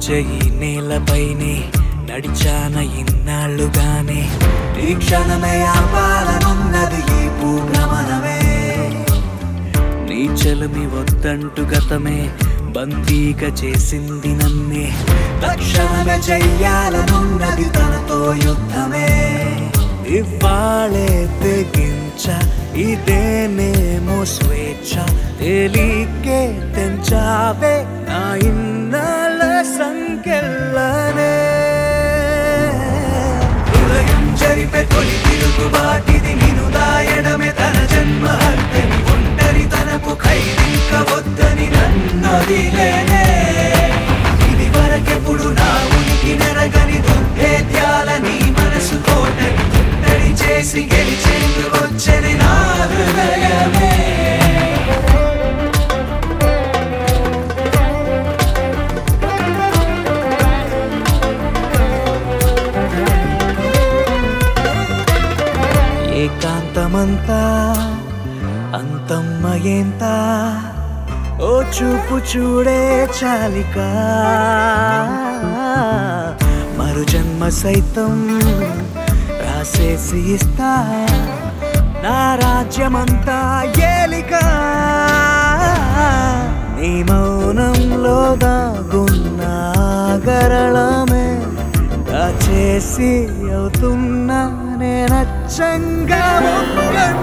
నడిచే ఈ నేలపైనే నడిచాన ఇన్నాళ్ళుగానే ఈ క్షణమే ఆపాలనున్నది ఈ భూభ్రమణమే నీ చెలమి వద్దంటు గతమే బందీగా చేసింది నన్నే తక్షణమే చెయ్యాలనున్నది తనతో యుద్ధమే ఇవ్వాలే తెగించ ఇదేనేమో స్వేచ్ఛ తేలికే తెంచావే నా ఇన్నాళ్ళ సంఖ్యలనే హృదయం జరిపే తొలి తిరుగుబాటిది నిను దాయడమే తన జన్మ హక్కని ఒంటరి తనకు ఖైదింక వద్దని నన్నదిలేనే ఇది వరకెప్పుడు నా ఉనికి నెరగని దుర్భేద్యాల నీ మనసు కోటని ఒంటరి చేసి గెలిచేందుకు వచ్చని నా హృదయమే ఏకాంతమంతా అంతమ్మ ఎంత ఓ చూపు చూడే చాలిక మరు జన్మ సైతం రాసేసి ఇస్తా నా రాజ్యమంతా ఏలిక నీ మౌనంలో దాగున్న గరళమే దాచేసి అవుతున్నా నేనచ్చంగా మొక్క